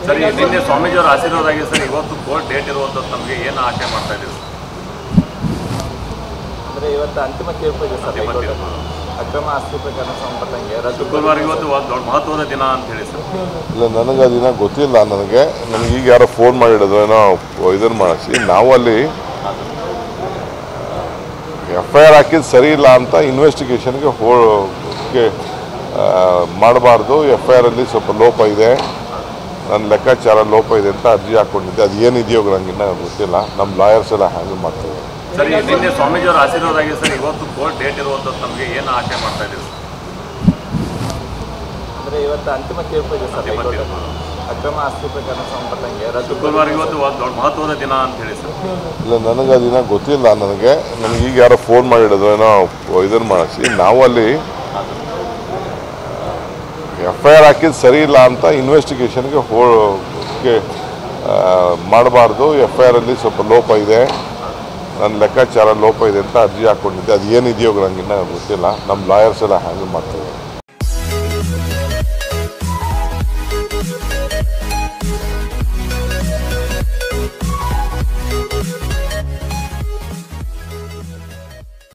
Sir ಈ ನಿನ್ನೆ ಸ್ವಾಮೀಜಿಯವರ ಆಶೀರ್ವಾದ ಆಗಿದೆ ಸರ್ ಇವತ್ತು ಕೋರ್ಟ್ ಡೇಟ್ ಇರುವಂಥದ್ದು ನಮಗೆ ಏನು ಆಶೆ ಮಾಡ್ತಾ ಇದ್ದೀವಿ ಅಂದ್ರೆ ಇವತ್ತು ಅಂತಿಮ ತೀರ್ಪು ಇದೆ ಸರ್ ಅಂತಿಮ ಹೈಕೋರ್ಟ್ ತೀರ್ಪು. ಅಕ್ರಮ ಆಸ್ತಿ ಪ್ರಕರಣ ಸಂಬಂಧಪಟ್ಟಂಗೆ ರದ್ದು ಶುಕ್ರವಾರ ಇವತ್ತು ಒಂದು ದೊಡ್ಡ ಮಹತ್ವದ ದಿನ ಅಂತ ಹೇಳಿ ಸರ್ ಇಲ್ಲ ನನಗೆ ಆ ದಿನ ಗೊತ್ತಿಲ್ಲ ನನಗೆ ನನಗೆ ಈಗ ಯಾರೋ ಫೋನ್ ಮಾಡಿಡಿದ್ರು ಏನೋ ಇದನ್ನು ಮಾಡಿಸಿ ನಾವು ಅಲ್ಲಿ ಎಫ್ ಐ ಆರ್ ಹಾಕಿದ್ದು ಸರಿ ಇಲ್ಲ ಅಂತ ಇನ್ವೆಸ್ಟಿಗೇಷನ್ಗೆ ಹೋ ಮಾಡಬಾರ್ದು ಎಫ್ ಐ ಆರಲ್ಲಿ ಸ್ವಲ್ಪ ಲೋಪ ಇದೆ ನನ್ನ ಲೆಕ್ಕಾಚಾರ ಲೋಪ ಇದೆ ಅಂತ ಅರ್ಜಿ ಹಾಕ್ಕೊಂಡಿದ್ದೆ ಅದು ಏನಿದೆಯೋ ನನಗಿನ್ನ ಗೊತ್ತಿಲ್ಲ ನಮ್ಮ ಲಾಯರ್ಸ್ ಎಲ್ಲ ಹ್ಯಾಂಡಲ್ ಮಾಡ್ತೀವಿ ಸರ್ ಈ ನಿನ್ನೆ ಸ್ವಾಮೀಜಿಯವರ ಆಶೀರ್ವಾದ ಆಗಿದೆ ಸರ್ ಇವತ್ತು ಕೋರ್ಟ್ ಡೇಟ್ ಇರುವಂಥದ್ದು ನಮಗೆ ಏನು ಆಶೆ ಮಾಡ್ತಾ ಇದ್ದೀವಿ ಅಂದ್ರೆ ಇವತ್ತು ಅಂತಿಮ ತೀರ್ಪು ಇದೆ ಸರ್ ಅಂತಿಮ ಹೈಕೋರ್ಟ್ ತೀರ್ಪು. ಅಕ್ರಮ ಆಸ್ತಿ ಪ್ರಕರಣ ಸಂಬಂಧಪಟ್ಟಂಗೆ ರದ್ದು ಶುಕ್ರವಾರ ಇವತ್ತು ಒಂದು ದೊಡ್ಡ ಮಹತ್ವದ ದಿನ ಅಂತ ಹೇಳಿ ಸರ್ ಇಲ್ಲ ನನಗೆ ಆ ದಿನ ಗೊತ್ತಿಲ್ಲ ನನಗೆ ನನಗೆ ಈಗ ಯಾರೋ ಫೋನ್ ಮಾಡಿಡಿದ್ರು ಏನೋ ಇದನ್ನು ಮಾಡಿಸಿ ನಾವು ಅಲ್ಲಿ ಎಫ್ ಐ ಆರ್ ಹಾಕಿದ್ದು ಸರಿ ಇಲ್ಲ ಅಂತ ಇನ್ವೆಸ್ಟಿಗೇಷನ್ಗೆ ಹೋ ಮಾಡಬಾರ್ದು ಎಫ್ ಐ ಆರಲ್ಲಿ ಸ್ವಲ್ಪ ಲೋಪ ಇದೆ ನನ್ನ ಲೆಕ್ಕಾಚಾರ ಲೋಪ ಇದೆ ಅಂತ ಅರ್ಜಿ ಹಾಕ್ಕೊಂಡಿದ್ದೆ ಅದು ಏನಿದೆಯೋ ನನಗಿನ್ನ ಗೊತ್ತಿಲ್ಲ ನಮ್ಮ ಲಾಯರ್ಸ್ ಎಲ್ಲ ಹ್ಯಾಂಡಲ್ ಮಾಡ್ತೀವಿ